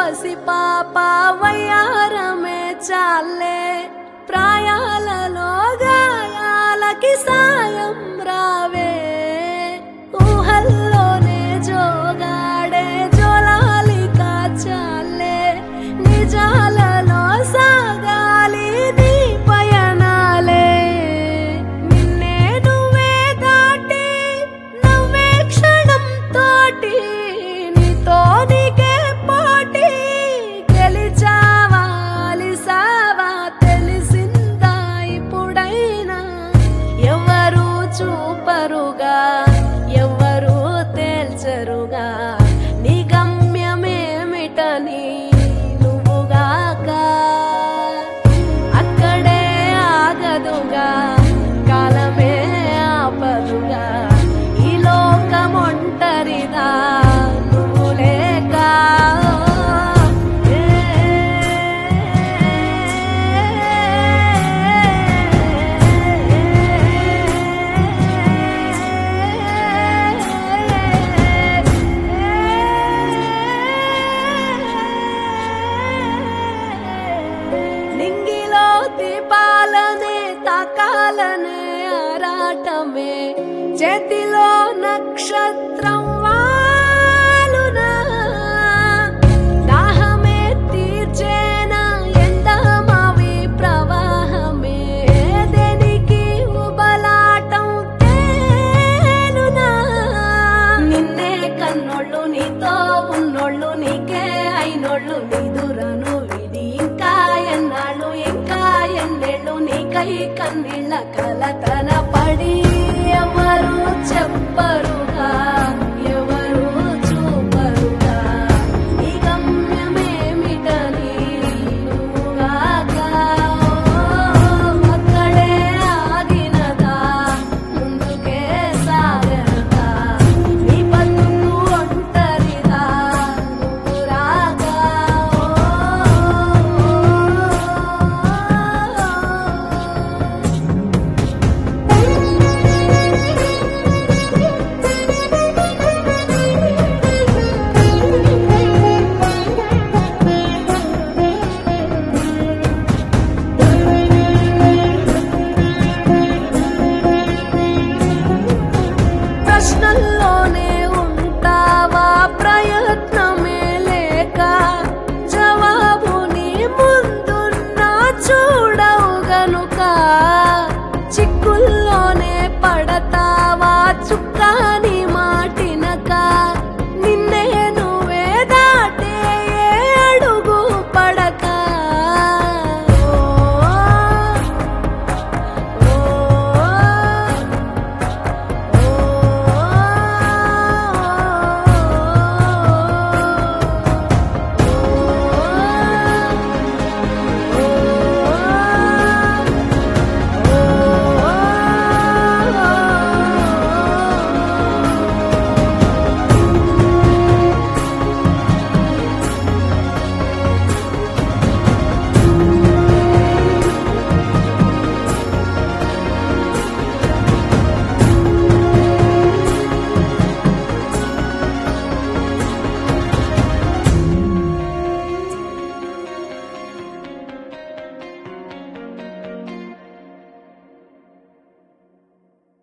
పసి పాప వయ్యారమే చాలే ప్రాయాలలో గాయాలకి సాయం రావే ఊహల్లోనే జోగాడే జోలాలి కాచాలే నిజాలలో సాగాలి నీ పయనాలే నిన్నే నువ్వే దాటి నవ్వే క్షణం తోటి నీతో నీకే పోటీ గెలిచావా అలిసావా తెలిసిందా ఇప్పుడైనా ఎవరు చూపరుగా ఎవరు తేల్చరుగా నీ గమ్యమేమిటని నువ్వుగాక అక్కడే ఆగదుగా కాలమే ఆపదుగా ఈ లోకం ఒంటరిదా నువ్వు లేక నింగిలో దీపాలనే తాకాలనే ఆరాటమే చేతిలో నక్షత్రం వాలునా దాహమే తీర్చేనా ఎండమావి ప్రవాహమే దేనికి ఉబలాటం తేలునా నిన్నే కన్నోళ్ళు నీతో ఉన్నోళ్ళు నీకే అయినోళ్ళు నిదురను విడి ఇంకా ఎన్నాళ్ళు ఇంకా ఎన్నేళ్ళు నీకై కన్నీళ్ళ కలతన పడి